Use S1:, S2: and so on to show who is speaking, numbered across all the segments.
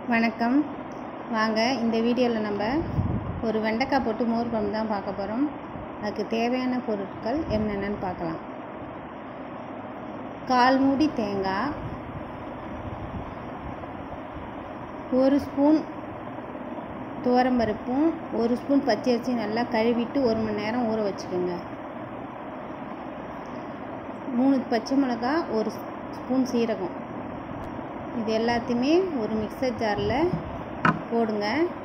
S1: வணக்கம் வாங்க இந்த வீடியோவில் நம்ம ஒரு வெண்டைக்காய் போட்டு மோர் குழம்பு தான் பார்க்க போகிறோம் அதுக்கு தேவையான பொருட்கள் என்னென்னு பார்க்கலாம் கால் மூடி தேங்காய் ஒரு ஸ்பூன் துவரம்பருப்பும் ஒரு ஸ்பூன் பச்சை அரிசி நல்லா கழுவிட்டு ஒரு மணி நேரம் ஊற வச்சுக்கோங்க மூணு பச்சை மிளகா ஒரு ஸ்பூன் சீரகம் இது எல்லாத்தையுமே ஒரு மிக்சர் ஜாரில் போடுங்க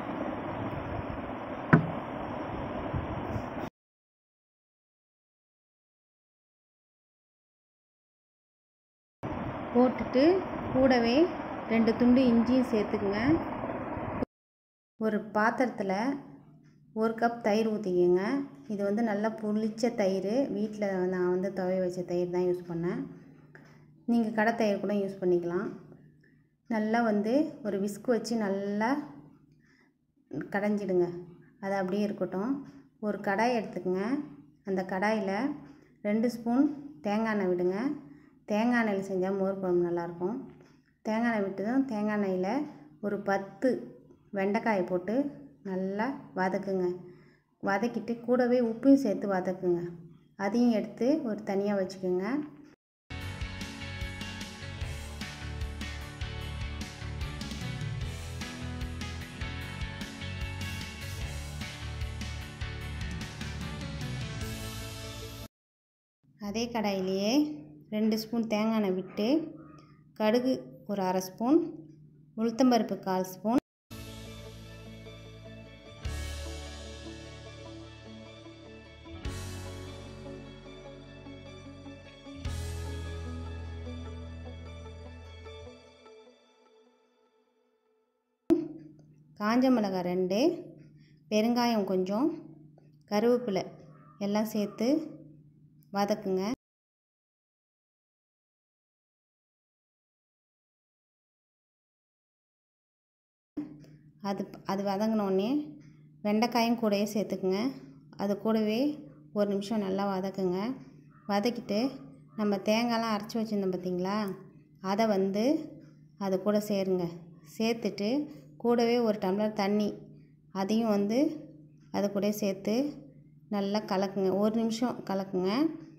S1: போட்டுட்டு கூடவே ரெண்டு துண்டு இஞ்சியும் சேர்த்துக்குங்க ஒரு பாத்திரத்தில் ஒரு கப் தயிர் ஊற்றிக்கங்க இது வந்து நல்லா புளிச்ச தயிர் வீட்டில் நான் வந்து துவைய வச்ச தயிர் தான் யூஸ் பண்ணேன் நீங்கள் கடை தயிர் கூட யூஸ் பண்ணிக்கலாம் நல்லா வந்து ஒரு விஸ்கு வச்சு நல்லா கடைஞ்சிடுங்க அது அப்படியே இருக்கட்டும் ஒரு கடாய் எடுத்துக்கங்க அந்த கடாயில் ரெண்டு ஸ்பூன் தேங்காய் எண்ணெய் விடுங்க தேங்காய் எண்ணெயில் செஞ்சால் மோர் குழம்பு நல்லாயிருக்கும் தேங்காய் எண்ணெய் விட்டதும் தேங்காய் எண்ணெயில் ஒரு பத்து வெண்டைக்காயை போட்டு நல்லா வதக்குங்க வதக்கிட்டு கூடவே உப்பையும் சேர்த்து வதக்குங்க அதையும் எடுத்து ஒரு தனியாக வச்சுக்கோங்க அதே கடாயிலேயே ரெண்டு ஸ்பூன் தேங்காய் எண்ணெய் விட்டு கடுகு ஒரு அரை ஸ்பூன் உளுத்தம்பருப்பு கால் ஸ்பூன் காஞ்ச மிளகாய் ரெண்டு பெருங்காயம் கொஞ்சம் கருவேப்பிலை எல்லாம் சேர்த்து வதக்குங்க அது அது வதங்கினோடனே வெண்டைக்காயும் கூடயே சேர்த்துக்குங்க அது கூடவே ஒரு நிமிஷம் நல்லா வதக்குங்க வதக்கிட்டு நம்ம தேங்காய்லாம் அரைச்சி வச்சுருந்தோம் பார்த்திங்களா அதை வந்து அது கூட சேருங்க சேர்த்துட்டு கூடவே ஒரு டம்ளர் தண்ணி அதையும் வந்து அது கூட சேர்த்து நல்லா கலக்குங்க ஒரு நிமிஷம் கலக்குங்க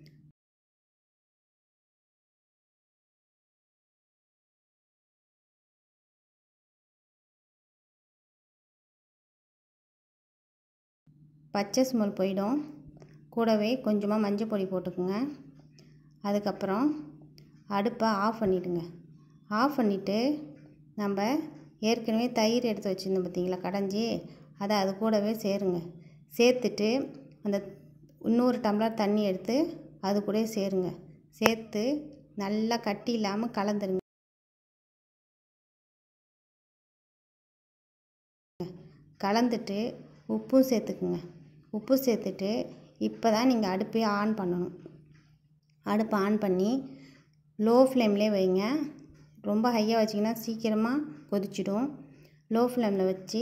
S1: பச்சை ஸ்மெல் போயிடும் கூடவே கொஞ்சமாக மஞ்சள் பொடி போட்டுக்குங்க அதுக்கப்புறம் அடுப்பை ஆஃப் பண்ணிவிடுங்க ஆஃப் பண்ணிவிட்டு நம்ம ஏற்கனவே தயிர் எடுத்து வச்சுருந்தோம் பார்த்தீங்களா கடைஞ்சி அதை அது கூடவே சேருங்க சேர்த்துட்டு அந்த இன்னொரு டம்ளர் தண்ணி எடுத்து அது கூட சேருங்க சேர்த்து நல்லா கட்டி இல்லாமல் கலந்துருங்க கலந்துட்டு உப்பும் சேர்த்துக்குங்க உப்பு சேர்த்துட்டு இப்போ தான் நீங்கள் அடுப்பே ஆன் பண்ணணும் அடுப்பை ஆன் பண்ணி லோ ஃப்ளேம்லேயே வைங்க ரொம்ப ஹையாக வச்சிங்கன்னா சீக்கிரமாக கொதிச்சிடும் லோ ஃப்ளேமில் வச்சு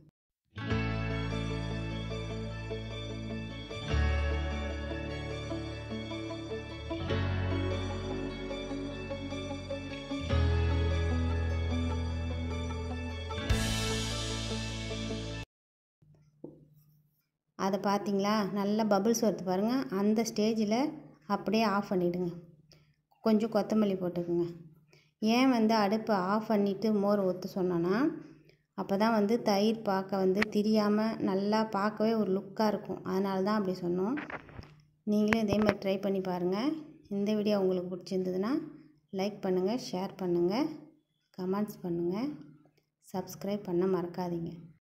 S1: அதை பார்த்தீங்களா நல்லா பபுள்ஸ் வருது பாருங்கள் அந்த ஸ்டேஜில் அப்படியே ஆஃப் பண்ணிவிடுங்க கொஞ்சம் கொத்தமல்லி போட்டுக்குங்க ஏன் வந்து அடுப்பை ஆஃப் பண்ணிவிட்டு மோர் ஊற்ற சொன்னோன்னா அப்போ தான் வந்து தயிர் பார்க்க வந்து திரியாமல் நல்லா பார்க்கவே ஒரு லுக்காக இருக்கும் அதனால தான் அப்படி சொன்னோம் நீங்களும் இதே மாதிரி ட்ரை பண்ணி பாருங்கள் இந்த வீடியோ உங்களுக்கு பிடிச்சிருந்ததுன்னா லைக் பண்ணுங்கள் ஷேர் பண்ணுங்கள் கமெண்ட்ஸ் பண்ணுங்கள் சப்ஸ்கிரைப் பண்ண மறக்காதீங்க